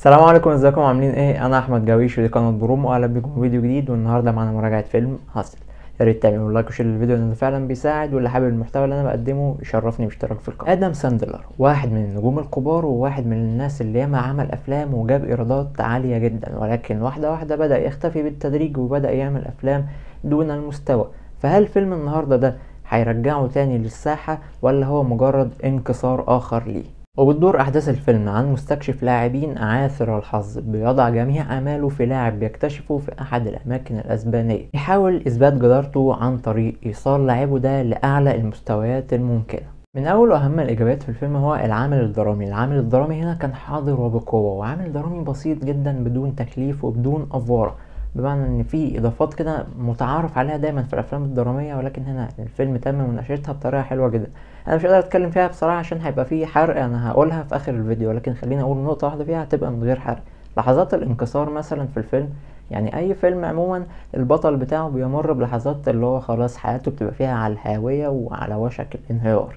السلام عليكم ازيكم عاملين ايه انا احمد جاويش ودي قناه برومو واهلا بيكم في فيديو جديد والنهارده معانا مراجعه فيلم هاسل يا ريت تعملوا لايك وشير للفيديو لانه فعلا بيساعد واللي حابب المحتوى اللي انا بقدمه يشرفني باشتراك في القناه ادم ساندلر واحد من النجوم الكبار وواحد من الناس اللي ياما عمل افلام وجاب ايرادات عاليه جدا ولكن واحده واحده بدا يختفي بالتدريج وبدا يعمل افلام دون المستوى فهل فيلم النهارده ده هيرجعه تاني للساحه ولا هو مجرد انكسار اخر ليه وبتدور أحداث الفيلم عن مستكشف لاعبين عاثر الحظ بيضع جميع آماله في لاعب بيكتشفه في أحد الأماكن الأسبانية يحاول إثبات جدارته عن طريق إيصال لاعبه ده لأعلى المستويات الممكنة من أول وأهم الإيجابيات في الفيلم هو العامل الدرامي العامل الدرامي هنا كان حاضر وبقوة وعامل درامي بسيط جدا بدون تكليف وبدون أفوارة بمعنى ان في اضافات كده متعارف عليها دايما في الافلام الدراميه ولكن هنا الفيلم تم مناقشتها بطريقه حلوه جدا انا مش قادر اتكلم فيها بصراحه عشان هيبقى في حرق انا هقولها في اخر الفيديو ولكن خليني اقول نقطه واحده فيها هتبقى من غير حرق لحظات الانكسار مثلا في الفيلم يعني اي فيلم عموما البطل بتاعه بيمر بلحظات اللي هو خلاص حياته بتبقى فيها على الهاويه وعلى وشك الانهيار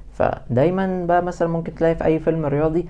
فدايما بقى مثلا ممكن تلاقي في اي فيلم رياضي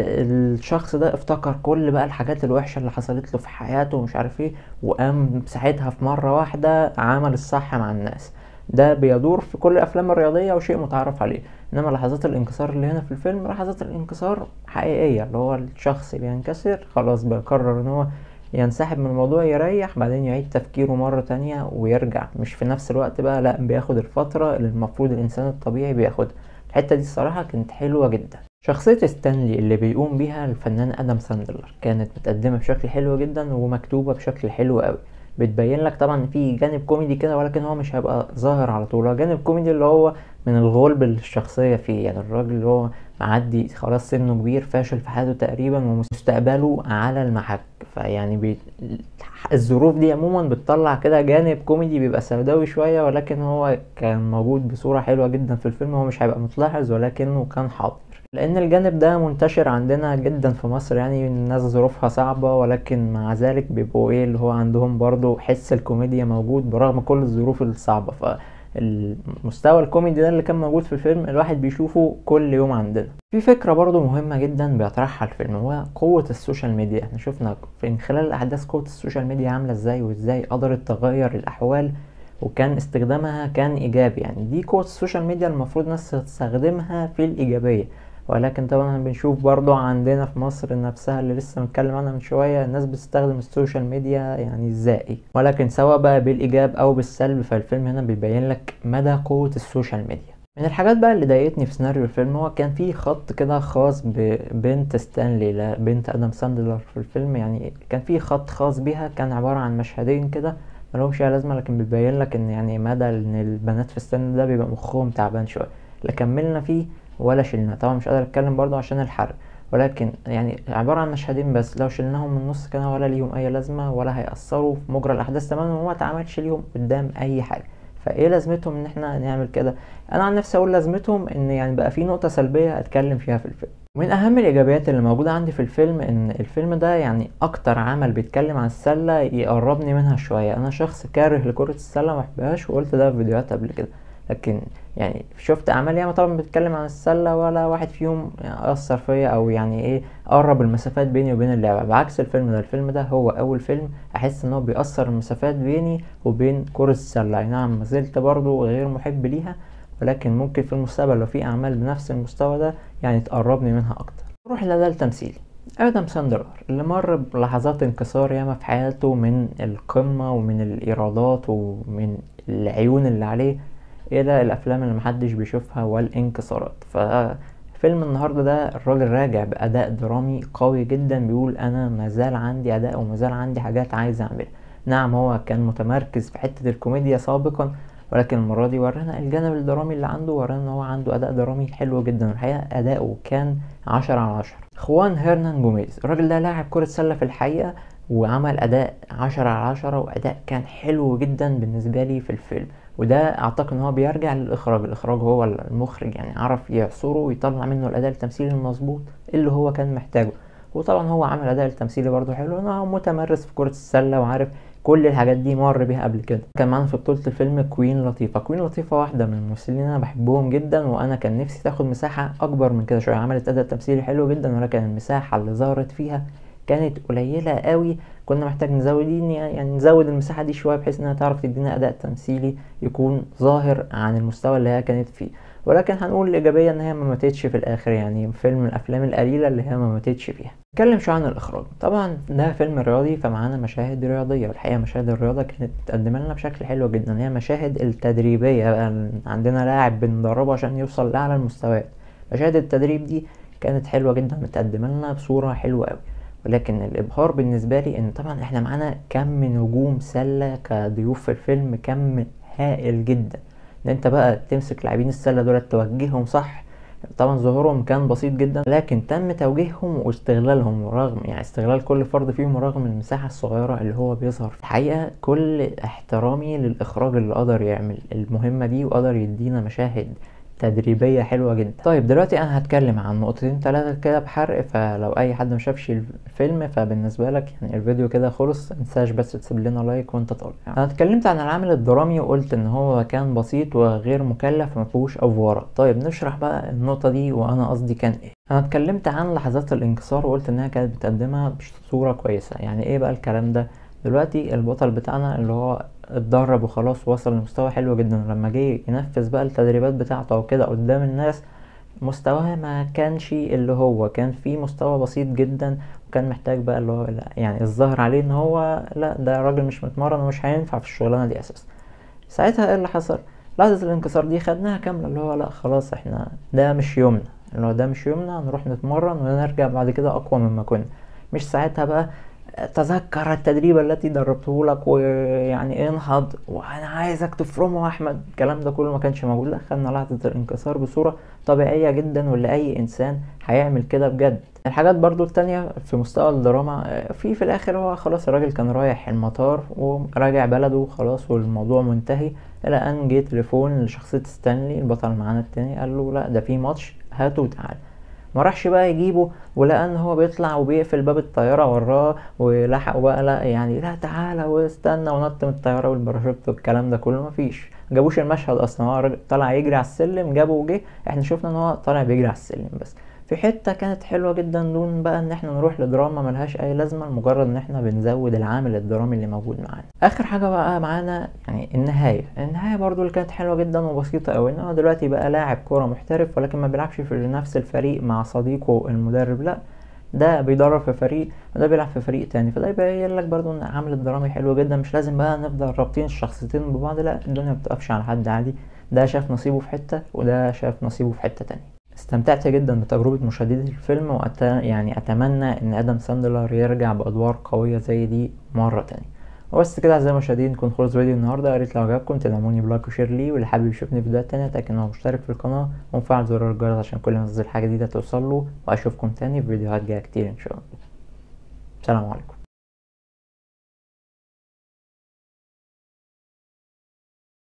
الشخص ده افتكر كل بقى الحاجات الوحشه اللي حصلت له في حياته ومش عارف ايه وقام ساعتها في مره واحده عمل الصح مع الناس ده بيدور في كل الافلام الرياضيه وشيء متعارف عليه انما لحظات الانكسار اللي هنا في الفيلم لحظات الانكسار حقيقيه اللي هو الشخص بينكسر خلاص بيقرر ان هو ينسحب من الموضوع يريح بعدين يعيد تفكيره مرة تانية ويرجع مش في نفس الوقت بقى لا بياخد الفترة اللي المفروض الإنسان الطبيعي بياخدها الحتة دي الصراحة كانت حلوة جدا شخصية ستانلي اللي بيقوم بيها الفنان ادم ساندلر كانت متقدمة بشكل حلو جدا ومكتوبة بشكل حلو قوي بتبين لك طبعا في جانب كوميدي كده ولكن هو مش هيبقى ظاهر على طول هو جانب كوميدي اللي هو من الغلب اللي الشخصية فيه يعني الراجل اللي هو معدي خلاص سنه كبير فاشل في حياته تقريبا ومستقبله على المحك فيعني بي... الظروف دي عموما بتطلع كده جانب كوميدي بيبقى سوداوي شوية ولكن هو كان موجود بصورة حلوة جدا في الفيلم هو مش هيبقى متلاحظ ولكنه كان حاضر لان الجانب ده منتشر عندنا جدا في مصر يعني الناس ظروفها صعبة ولكن مع ذلك بيبقوا ايه اللي هو عندهم برضو حس الكوميديا موجود برغم كل الظروف الصعبة فالمستوى الكوميدي ده اللي كان موجود في الفيلم الواحد بيشوفه كل يوم عندنا في فكرة برضو مهمة جدا بيطرحها الفيلم هو قوة السوشيال ميديا احنا شفنا من خلال الاحداث قوة السوشيال ميديا عاملة ازاي وازاي قدرت تغير الاحوال وكان استخدامها كان ايجابي يعني دي قوة السوشيال ميديا المفروض ناس تستخدمها في الايجابية ولكن طبعا بنشوف برضو عندنا في مصر نفسها اللي لسه متكلم عنها من شوية الناس بتستخدم السوشيال ميديا يعني ازاي ولكن سواء بقى بالايجاب او بالسلب فالفيلم هنا بيبين لك مدى قوة السوشيال ميديا من الحاجات بقى اللي ضايقتني في سيناريو الفيلم هو كان في خط كده خاص ببنت ستانلي لا بنت ادم ساندلر في الفيلم يعني كان في خط خاص بيها كان عبارة عن مشهدين كده ملهمش اي لازمة لكن بيبين لك ان يعني مدى ان البنات في السن ده بيبقى مخهم تعبان شوية لا كملنا فيه ولا شلنا طبعا مش قادر اتكلم برضو عشان الحرق ولكن يعني عبارة عن مشهدين بس لو شلناهم من النص كان ولا ليهم اي لازمة ولا هيأثروا في مجرى الاحداث تماما وما اتعملش ليهم قدام اي حاجة فايه لازمتهم ان احنا نعمل كده انا عن نفسي اقول لازمتهم ان يعني بقى في نقطة سلبية اتكلم فيها في الفيلم ومن اهم الايجابيات اللي موجودة عندي في الفيلم ان الفيلم ده يعني اكتر عمل بيتكلم عن السلة يقربني منها شوية انا شخص كاره لكرة السلة محبهاش وقلت ده في فيديوهات قبل كده لكن يعني شفت اعمال ياما طبعا بتتكلم عن السله ولا واحد فيهم اثر فيا او يعني ايه قرب المسافات بيني وبين اللعبه بعكس الفيلم ده الفيلم ده هو اول فيلم احس ان هو بيأثر المسافات بيني وبين كره السله اي نعم ما زلت برضه غير محب ليها ولكن ممكن في المستقبل لو في اعمال بنفس المستوى ده يعني تقربني منها اكتر نروح لده التمثيل ادم ساندلر اللي مر بلحظات انكسار ياما في حياته من القمه ومن الايرادات ومن العيون اللي عليه الى الافلام اللي محدش بيشوفها والانكسارات ففيلم النهارده ده الراجل راجع باداء درامي قوي جدا بيقول انا مازال عندي اداء ومازال عندي حاجات عايز اعملها نعم هو كان متمركز في حته الكوميديا سابقا ولكن المرة دي ورانا الجانب الدرامي اللي عنده ورانا ان هو عنده اداء درامي حلو جدا الحقيقة اداؤه كان عشرة على عشرة خوان هيرنان جوميز الراجل ده لاعب كرة سلة في الحقيقة وعمل اداء عشرة على عشرة واداء كان حلو جدا بالنسبة لي في الفيلم وده اعتقد ان هو بيرجع للاخراج الاخراج هو المخرج يعني عرف يعصره ويطلع منه الاداء التمثيلي المظبوط اللي هو كان محتاجه وطبعا هو عمل اداء التمثيلي برضه حلو ان هو متمرس في كرة السلة وعارف كل الحاجات دي مر بيها قبل كده كان معانا في بطولة الفيلم كوين لطيفة كوين لطيفة واحدة من الممثلين اللي انا بحبهم جدا وانا كان نفسي تاخد مساحة اكبر من كده شوية عملت اداء تمثيلي حلو جدا ولكن المساحة اللي ظهرت فيها كانت قليلة قوي كنا محتاج نزودين يعني نزود المساحة دي شوية بحيث انها تعرف تدينا اداء تمثيلي يكون ظاهر عن المستوى اللي هي كانت فيه ولكن هنقول الإيجابية إن هي ما ماتتش في الآخر يعني فيلم من الأفلام القليلة اللي هي ما ماتتش فيها نتكلم شوية عن الإخراج طبعا ده فيلم رياضي فمعانا مشاهد رياضية والحقيقة مشاهد الرياضة كانت متقدمة لنا بشكل حلو جدا هي مشاهد التدريبية بقى عندنا لاعب بندربه عشان يوصل لأعلى المستويات مشاهد التدريب دي كانت حلوة جدا متقدمة لنا بصورة حلوة أوي ولكن الإبهار بالنسبة لي إن طبعا إحنا معانا كم نجوم سلة كضيوف في الفيلم كم هائل جدا ان انت بقى تمسك لاعبين السله دول توجههم صح طبعا ظهورهم كان بسيط جدا لكن تم توجيههم واستغلالهم رغم يعني استغلال كل فرد فيهم رغم المساحة الصغيرة اللي هو بيظهر الحقيقة كل احترامي للإخراج اللي قدر يعمل المهمة دي وقدر يدينا مشاهد تدريبيه حلوه جدا طيب دلوقتي انا هتكلم عن نقطتين ثلاثه كده بحرق فلو اي حد ما شافش الفيلم فبالنسبه لك يعني الفيديو كده خلص متنساش بس تسيب لنا لايك وانت طالع يعني انا اتكلمت عن العامل الدرامي وقلت ان هو كان بسيط وغير مكلف ما فيهوش افواره طيب نشرح بقى النقطه دي وانا قصدي كان ايه انا اتكلمت عن لحظات الانكسار وقلت انها كانت بتقدمها بصوره كويسه يعني ايه بقى الكلام ده دلوقتي البطل بتاعنا اللي هو اتدرب وخلاص وصل لمستوى حلو جدا لما جه ينفذ بقى التدريبات بتاعته وكده قدام الناس مستواه ما كانش اللي هو كان في مستوى بسيط جدا وكان محتاج بقى اللي هو لا يعني الظاهر عليه ان هو لا ده راجل مش متمرن ومش هينفع في الشغلانه دي اساسا ساعتها ايه اللي حصل لحظه الانكسار دي خدناها كامله اللي هو لا خلاص احنا ده مش يومنا اللي هو ده مش يومنا نروح نتمرن ونرجع بعد كده اقوى مما كنا مش ساعتها بقى تذكر التدريب التي دربته لك ويعني انهض وانا عايزك تفرمه احمد الكلام ده كله ما كانش موجود لا خدنا لحظه الانكسار بصوره طبيعيه جدا واللي اي انسان هيعمل كده بجد الحاجات برضو التانية في مستوى الدراما في في الاخر هو خلاص الراجل كان رايح المطار وراجع بلده خلاص والموضوع منتهي الى ان جه تليفون لشخصية ستانلي البطل معانا التاني قال له لا ده في ماتش هاته وتعالى ما راحش بقى يجيبه ولقى ان هو بيطلع وبيقفل باب الطياره وراه ولحقه بقى لا يعني لا تعالى واستنى ونط من الطياره والباراشوت والكلام ده كله مفيش جابوش المشهد اصلا هو طلع يجري على السلم جابه وجه احنا شفنا ان هو طالع بيجري على السلم بس في حته كانت حلوه جدا دون بقى ان احنا نروح لدراما ملهاش اي لازمه مجرد ان احنا بنزود العامل الدرامي اللي موجود معانا اخر حاجه بقى معانا يعني النهايه النهايه برضو اللي كانت حلوه جدا وبسيطه قوي ان هو دلوقتي بقى لاعب كوره محترف ولكن ما بيلعبش في نفس الفريق مع صديقه المدرب لا ده بيدرب في فريق وده بيلعب في فريق تاني فده يبين لك برضو ان عامل الدرامي حلو جدا مش لازم بقى نفضل رابطين الشخصيتين ببعض لا الدنيا مبتقفش على حد عادي ده شاف نصيبه في حته وده شاف نصيبه في حته تانية استمتعت جدا بتجربة مشاهدة الفيلم وأت... يعني أتمنى إن آدم ساندلر يرجع بأدوار قوية زي دي مرة تانية وبس كده أعزائي المشاهدين نكون خلص فيديو النهاردة يا ريت لو عجبكم تدعموني بلايك وشير لي واللي حابب يشوفني في فيديوهات تانية اتأكد إنه مشترك في القناة ومفعل زرار الجرس عشان كل ما أنزل حاجة جديدة توصله وأشوفكم تاني في فيديوهات جاية كتير إن شاء الله سلام عليكم